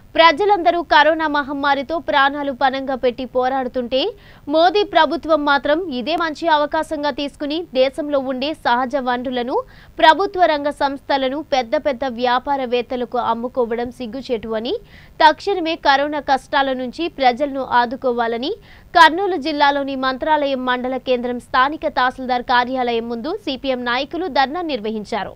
ప్రజలందరూ కరోనా మహమ్మారితో ప్రాణాలు పనంగా పెట్టి పోరాడుతుంటే మోదీ ప్రభుత్వం మాత్రం ఇదే మంచి అవకాశంగా తీసుకుని దేశంలో ఉండే సహజ వనరులను ప్రభుత్వ రంగ సంస్థలను పెద్ద పెద్ద వ్యాపారవేత్తలకు అమ్ముకోవడం సిగ్గుచేటు అని తక్షణమే కరోనా కష్టాల నుంచి ప్రజలను ఆదుకోవాలని కర్నూలు జిల్లాలోని మంత్రాలయం మండల కేంద్రం స్థానిక తహసీల్దార్ కార్యాలయం ముందు సిపిఎం నాయకులు ధర్నా నిర్వహించారు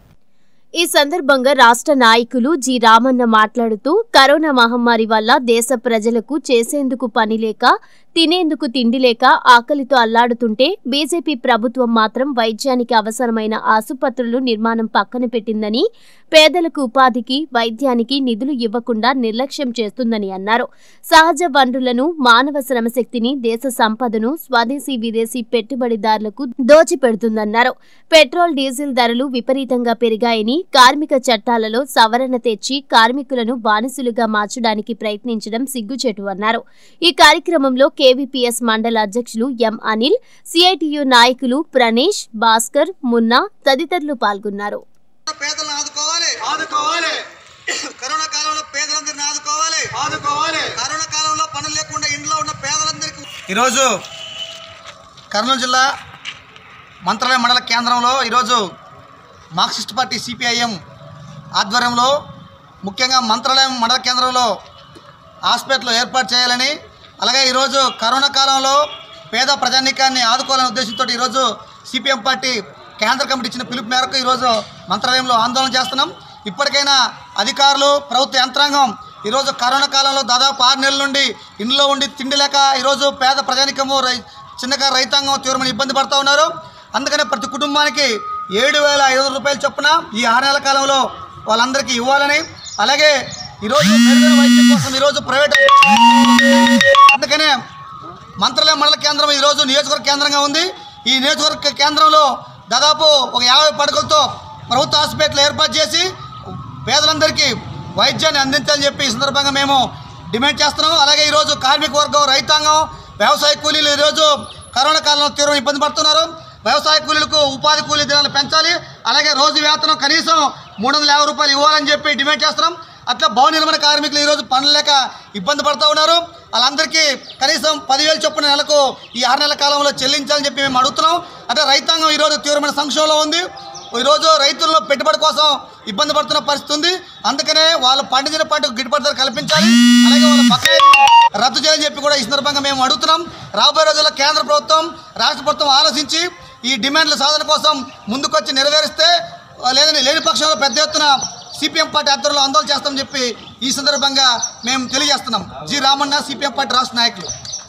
ఈ సందర్భంగా రాష్ట్ర నాయకులు జి రామన్న మాట్లాడుతూ కరోనా మహమ్మారి వల్ల దేశ ప్రజలకు చేసేందుకు పని లేక తినేందుకు తిండి లేక ఆకలితో అల్లాడుతుంటే బీజేపీ ప్రభుత్వం మాత్రం వైద్యానికి అవసరమైన ఆసుపత్రులు నిర్మాణం పక్కన పెట్టిందని పేదలకు ఉపాధికి వైద్యానికి నిధులు ఇవ్వకుండా నిర్లక్ష్యం చేస్తుందని అన్నారు సహజ వనరులను మానవ శ్రమశక్తిని దేశ సంపదను స్వదేశీ విదేశీ పెట్టుబడిదారులకు దోచిపెడుతుందన్నారు పెట్రోల్ డీజిల్ ధరలు విపరీతంగా పెరిగాయని కార్మిక చట్టాలలో సవరణ తెచ్చి కార్మికులను బానిసులుగా మార్చడానికి ప్రయత్నించడం సిగ్గుచేటు అన్నారు ఈ కార్యక్రమంలో కేవీపీఎస్ మండల అధ్యక్షులు ఎం అనిల్ సిఐటియు నాయకులు ప్రణేష్ భాస్కర్ మున్నా తదితరులు పాల్గొన్నారు పేదలను ఆదుకోవాలి ఆదుకోవాలి కరోనా కాలంలో పేదలందరిని ఆదుకోవాలి ఆదుకోవాలి కరోనా కాలంలో పనులు లేకుండా ఇంట్లో ఉన్న పేదలందరికీ ఈరోజు కర్నూలు జిల్లా మంత్రాలయం మండల కేంద్రంలో ఈరోజు మార్క్సిస్ట్ పార్టీ సిపిఐఎం ఆధ్వర్యంలో ముఖ్యంగా మంత్రాలయం మండల కేంద్రంలో హాస్పిటల్ ఏర్పాటు చేయాలని అలాగే ఈరోజు కరోనా కాలంలో పేద ప్రజానీకాన్ని ఆదుకోవాలనే ఉద్దేశంతో ఈరోజు సిపిఎం పార్టీ కేంద్ర కమిటీ ఇచ్చిన పిలుపు మేరకు ఈరోజు మంత్రాలయంలో ఆందోళన చేస్తున్నాం ఇప్పటికైనా అధికారులు ప్రభుత్వ యంత్రాంగం ఈరోజు కరోనా కాలంలో దాదాపు ఆరు నెలల నుండి ఇంట్లో ఉండి తిండి లేక ఈరోజు పేద ప్రజానికము రై చిన్నకారు రైతాంగం తీవ్రమైన ఇబ్బంది పడుతూ ఉన్నారు అందుకనే ప్రతి కుటుంబానికి ఏడు వేల ఐదు వందల రూపాయలు చొప్పున ఈ ఆరు నెలల కాలంలో వాళ్ళందరికీ ఇవ్వాలని అలాగే ఈరోజు మెరుగైన వైద్యం కోసం ఈరోజు ప్రైవేట్ అందుకనే మంత్రాలయం మండల కేంద్రం ఈరోజు నియోజకవర్గ కేంద్రంగా ఉంది ఈ నియోజకవర్గ కేంద్రంలో దాదాపు ఒక యాభై పడకలతో ప్రభుత్వ హాస్పిటల్ ఏర్పాటు చేసి పేదలందరికీ వైద్యాన్ని అందించాలని చెప్పి ఈ సందర్భంగా మేము డిమాండ్ చేస్తున్నాం అలాగే ఈరోజు కార్మిక వర్గం రైతాంగం వ్యవసాయ కూలీలు ఈరోజు కరోనా కాలంలో తీవ్ర ఇబ్బంది పడుతున్నారు వ్యవసాయ కూలీలకు ఉపాధి కూలీ దినాలు పెంచాలి అలాగే రోజు వేతనం కనీసం మూడు వందల యాభై రూపాయలు ఇవ్వాలని చెప్పి డిమాండ్ చేస్తున్నాం అట్లా భవన నిర్మాణ కార్మికులు ఈరోజు పనులు లేక ఇబ్బంది పడుతూ ఉన్నారు వాళ్ళందరికీ కనీసం పదివేలు చొప్పున నెలకు ఈ ఆరు నెలల కాలంలో చెల్లించాలని చెప్పి మేము అడుగుతున్నాం అంటే రైతాంగం ఈరోజు తీవ్రమైన సంక్షోభంలో ఉంది ఈరోజు రైతులను పెట్టుబడి కోసం ఇబ్బంది పడుతున్న పరిస్థితి ఉంది అందుకనే వాళ్ళు పండించిన పంటకు గిట్టుబాటు ధర కల్పించాలి అలాగే వాళ్ళ బకాయిలు రద్దు చేయాలని చెప్పి కూడా ఈ సందర్భంగా మేము అడుగుతున్నాం రాబోయే రోజుల్లో కేంద్ర ప్రభుత్వం రాష్ట్ర ప్రభుత్వం ఆలోచించి ఈ డిమాండ్ల సాధన కోసం ముందుకొచ్చి నెరవేరిస్తే లేదని లేని పక్షంలో పెద్ద ఎత్తున సిపిఎం పార్టీ ఆధ్వర్యంలో ఆందోళన చేస్తామని చెప్పి ఈ సందర్భంగా మేము తెలియజేస్తున్నాం జి రామన్న సిపిఎం పార్టీ రాష్ట్ర నాయకులు